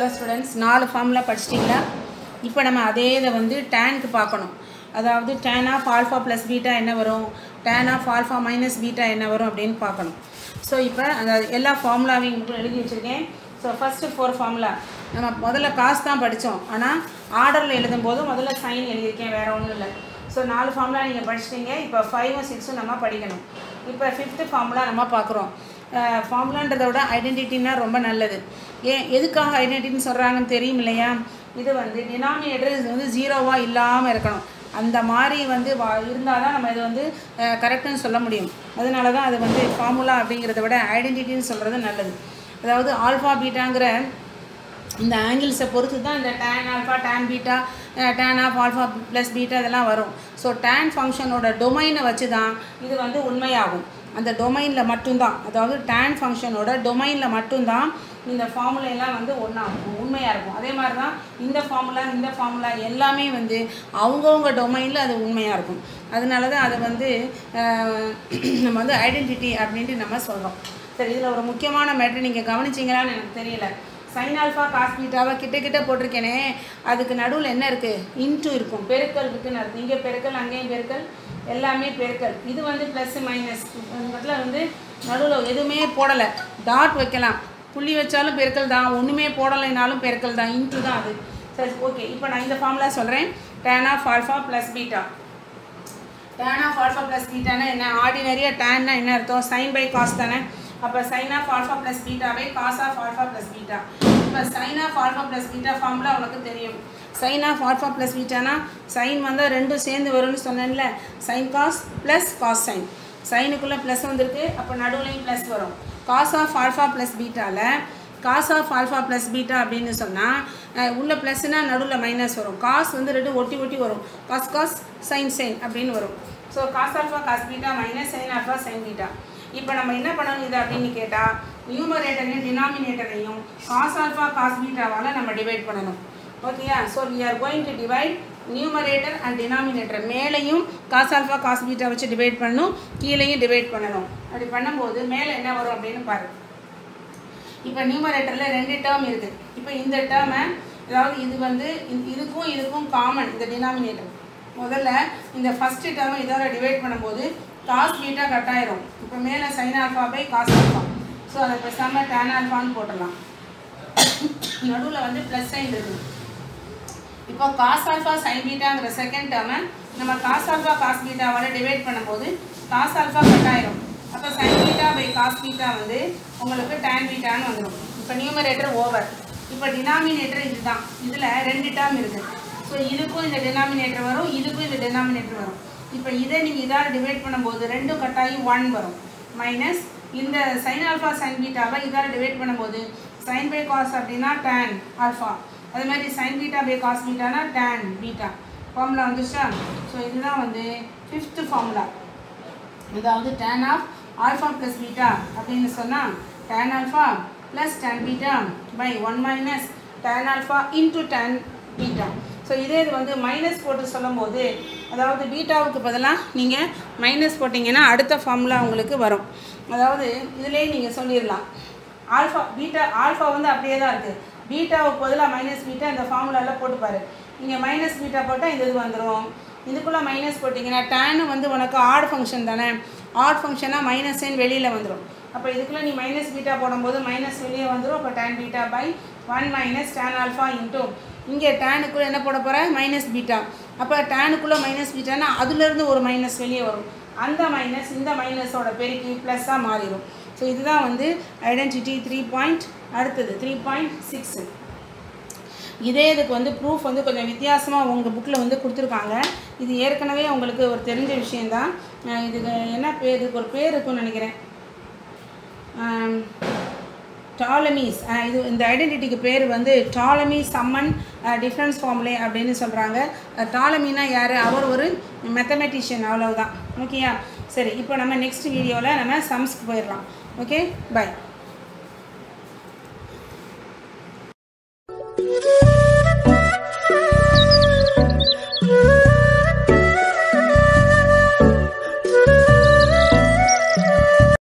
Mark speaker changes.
Speaker 1: students நாலு formula படிச்சிட்டிங்களா இப்போ நம்ம அதே இதை வந்து டேனுக்கு பார்க்கணும் அதாவது tan of alpha plus beta என்ன வரும் tan of alpha minus beta என்ன வரும் அப்படின்னு பார்க்கணும் ஸோ இப்போ அந்த எல்லா ஃபார்முலாவையும் உங்களுக்கு எழுதி வச்சுருக்கேன் ஸோ ஃபஸ்ட்டு ஃபோர் ஃபார்முலா நம்ம முதல்ல காசு தான் படித்தோம் ஆனால் ஆர்டரில் எழுதும்போது முதல்ல சைன் எழுதியிருக்கேன் வேறு ஒன்றும் இல்லை ஸோ நாலு ஃபார்முலா நீங்கள் படிச்சிட்டீங்க இப்போ ஃபைவும் சிக்ஸும் நம்ம படிக்கணும் இப்போ ஃபிஃப்த்து ஃபார்முலா நம்ம பார்க்குறோம் ஃபார்முலான்றதை விட ஐடென்டிட்டின்னா ரொம்ப நல்லது ஏன் எதுக்காக ஐடென்டிட்டின்னு சொல்கிறாங்கன்னு தெரியும் இல்லையா இது வந்து டினாமினேட்டர் இது வந்து ஜீரோவாக இல்லாமல் இருக்கணும் அந்த மாதிரி வந்து வா இருந்தால் தான் நம்ம இது வந்து கரெக்டுன்னு சொல்ல முடியும் அதனால தான் அது வந்து ஃபார்முலா அப்படிங்கிறத விட ஐடென்டிட்டின்னு சொல்கிறது நல்லது அதாவது ஆல்ஃபா பீட்டாங்கிற இந்த ஆங்கிள்ஸை பொறுத்து தான் இந்த tan alpha tan beta tan of alpha plus beta இதெல்லாம் வரும் ஸோ டேன் ஃபங்க்ஷனோட டொமைனை வச்சு தான் இது வந்து உண்மையாகும் அந்த டொமைனில் மட்டும்தான் அதாவது டேன் ஃபங்க்ஷனோட டொமைனில் மட்டும்தான் இந்த ஃபார்முலா எல்லாம் வந்து ஒன்றா உண்மையாக இருக்கும் அதே மாதிரி தான் இந்த ஃபார்முலா இந்த ஃபார்முலா எல்லாமே வந்து அவங்கவுங்க டொமைனில் அது உண்மையாக இருக்கும் அதனால தான் அதை வந்து நம்ம வந்து ஐடென்டிட்டி அப்படின்ட்டு நம்ம சொல்கிறோம் சரி இதில் ஒரு முக்கியமான மேட்ரு நீங்கள் கவனிச்சிங்களான்னு எனக்கு தெரியல சைன் ஆல்ஃபா காஸ் பீட்டாவை கிட்ட கிட்ட போட்டிருக்கேனே அதுக்கு நடுவில் என்ன இருக்குது இன்ட்டு இருக்கும் பெருக்கல் இருக்குன்னு அர்த்தம் இங்கே பெருக்கல் அங்கேயும் பெருக்கல் எல்லாமே பெருக்கல் இது வந்து ப்ளஸ் மைனஸ் இடத்துல வந்து நடுவில் எதுவுமே போடலை டாட் வைக்கலாம் புள்ளி வச்சாலும் பெருக்கல் தான் ஒன்றுமே போடலைனாலும் பெருக்கல் தான் இன்ட்டு தான் அது சரி ஓகே இப்போ நான் இந்த ஃபார்முலா சொல்கிறேன் tan of alpha plus beta tan of alpha plus பீட்டானா என்ன ஆர்டினரியாக டேன்னா என்ன அர்த்தம் சைன் பை காஸ் தானே அப்போ சைன் ஆஃப் ஆல்ஃபா ப்ளஸ் பீட்டாவே cos of alpha plus beta இப்போ sine of alpha plus beta formula உனக்கு தெரியும் சைன் ஆஃப் ஆல்ஃபா ப்ளஸ் பீட்டானா சைன் வந்தால் ரெண்டும் சேர்ந்து வரும்னு சொன்னேன்ல sine cos plus cos sine சைனுக்குள்ளே ப்ளஸ் வந்திருக்கு அப்போ நடுவுலையும் ப்ளஸ் வரும் காஸ் ஆஃப் ஆல்ஃபா ப்ளஸ் பீட்டாவில் cos of alpha plus beta அப்படின்னு சொன்னால் உள்ள ப்ளஸ்னால் நடுவில் மைனஸ் வரும் காஸ் வந்து ரெண்டு ஒட்டி ஒட்டி வரும் காஸ் காஸ் சைன் சைன் அப்படின்னு வரும் so cos alpha cos beta minus sine alpha sine beta இப்போ நம்ம என்ன பண்ணணும் இது அப்படின்னு கேட்டால் நியூமரேட்டரையும் டினாமினேட்டரையும் காஸ் ஆல்ஃபா காஸ் பீட்டாவால் நம்ம டிவைட் பண்ணணும் ஓகேயா so we are going to divide numerator and denominator மேலேயும் காஸ் ஆல்ஃபா காஸ் பீட்டா வச்சு டிவைட் பண்ணணும் கீழேயும் டிவைட் பண்ணணும் அப்படி பண்ணும்போது மேலே என்ன வரும் அப்படின்னு பாரு இப்போ நியூமரேட்டரில் ரெண்டு டேர்ம் இருக்குது இப்போ இந்த டேர்மை அதாவது இது வந்து இதுக்கும் இதுக்கும் காமன் இந்த டினாமினேட்டர் முதல்ல இந்த ஃபஸ்ட்டு டேர்மை இதோட டிவைட் பண்ணும்போது காஸ் பீட்டா கட் ஆயிரும் இப்போ மேலே sine alpha by cos alpha so அதை பேசாமல் டேன் ஆல்ஃபான்னு போட்டுடலாம் நடுவில் வந்து ப்ளஸ் சைன் இருக்குது இப்போ காஸ் ஆல்ஃபா சைன் பீட்டாங்கிற செகண்ட் டேர்மை நம்ம காஸ் ஆல்ஃபா காஸ் பீட்டாவால் டிவைட் பண்ணும்போது காஸ் ஆல்ஃபா கட் ஆயிரும் அப்போ sine beta by cos beta வந்து உங்களுக்கு டேன் பீட்டான்னு வந்துடும் இப்போ நியூமரேட்டர் ஓவர் இப்போ டினாமினேட்டர் இதுதான் இதில் ரெண்டு டேர்ம் இருக்குது ஸோ இதுக்கும் இந்த டினாமினேட்டர் வரும் இதுக்கும் இந்த டினாமினேட்டர் வரும் இப்போ இதை நீங்கள் இதால் டிவைட் பண்ணும்போது ரெண்டும் கட்டாயி ஒன் வரும் மைனஸ் இந்த சைன் ஆல்ஃபா சைன் பீட்டாவை இதால் டிவைட் பண்ணும்போது சைன் பை காஸ் அப்படின்னா டேன் ஆல்ஃபா அதே மாதிரி சைன் பீட்டா பை காஸ் பீட்டானா டேன் பீட்டா ஃபார்முலா வந்துச்சா ஸோ இதுதான் வந்து ஃபிஃப்த்து ஃபார்முலா அதாவது tan of alpha plus beta அப்படின்னு சொன்னால் tan alpha plus tan beta by one minus tan alpha into tan beta so இதே இது வந்து மைனஸ் போட்டு சொல்லும்போது அதாவது பீட்டாவுக்கு பதிலாக நீங்கள் மைனஸ் போட்டிங்கன்னா அடுத்த ஃபார்முலா உங்களுக்கு வரும் அதாவது இதிலே நீங்கள் சொல்லிடலாம் ஆல்ஃபா பீட்டா ஆல்ஃபா வந்து அப்படியே தான் இருக்குது பீட்டாவுக்கு பதிலாக மைனஸ் பீட்டா இந்த ஃபார்முலாவில் போட்டுப்பாரு நீங்கள் மைனஸ் பீட்டா போட்டால் இந்த இது வந்துடும் இதுக்குள்ளே மைனஸ் போட்டிங்கன்னா டேனு வந்து உனக்கு ஆட் ஃபங்க்ஷன் தானே ஆட் ஃபங்க்ஷனாக மைனஸ் சைன் வெளியில் வந்துடும் அப்போ இதுக்குள்ளே நீ மைனஸ் பீட்டா போடும்போது மைனஸ் வெளியே வந்துடும் அப்போ tan beta by one minus tan alpha into இங்கே டேனுக்குள்ளே என்ன போட போகிற மைனஸ் பீட்டா அப்போ டேனுக்குள்ளே மைனஸ் பீட்டானா அதுலேருந்து ஒரு மைனஸ் வெளியே வரும் அந்த மைனஸ் இந்த மைனஸோட பெருக்கி ப்ளஸ்ஸாக மாறிடும் ஸோ இதுதான் வந்து ஐடென்டிட்டி த்ரீ பாயிண்ட் அடுத்தது த்ரீ பாயிண்ட் சிக்ஸு இதே இதுக்கு வந்து ப்ரூஃப் வந்து கொஞ்சம் வித்தியாசமாக உங்கள் புக்கில் வந்து கொடுத்துருக்காங்க இது ஏற்கனவே உங்களுக்கு ஒரு தெரிஞ்ச விஷயந்தான் இதுக்கு என்ன பேர் இதுக்கு ஒரு பேர் இருக்குன்னு நினைக்கிறேன் டாலமீஸ் இது இந்த ஐடென்டிட்டிக்கு பேர் வந்து டாலமி சம்மன் டிஃப்ரென்ஸ் ஃபார்முலே அப்படின்னு சொல்கிறாங்க டாலமினா யார் அவர் ஒரு மெத்தமெட்டிஷியன் அவ்வளவுதான் ஓகேயா சரி இப்போ நம்ம நெக்ஸ்ட் வீடியோவில் நம்ம சம்ஸ்க்கு போயிடலாம் ஓகே பை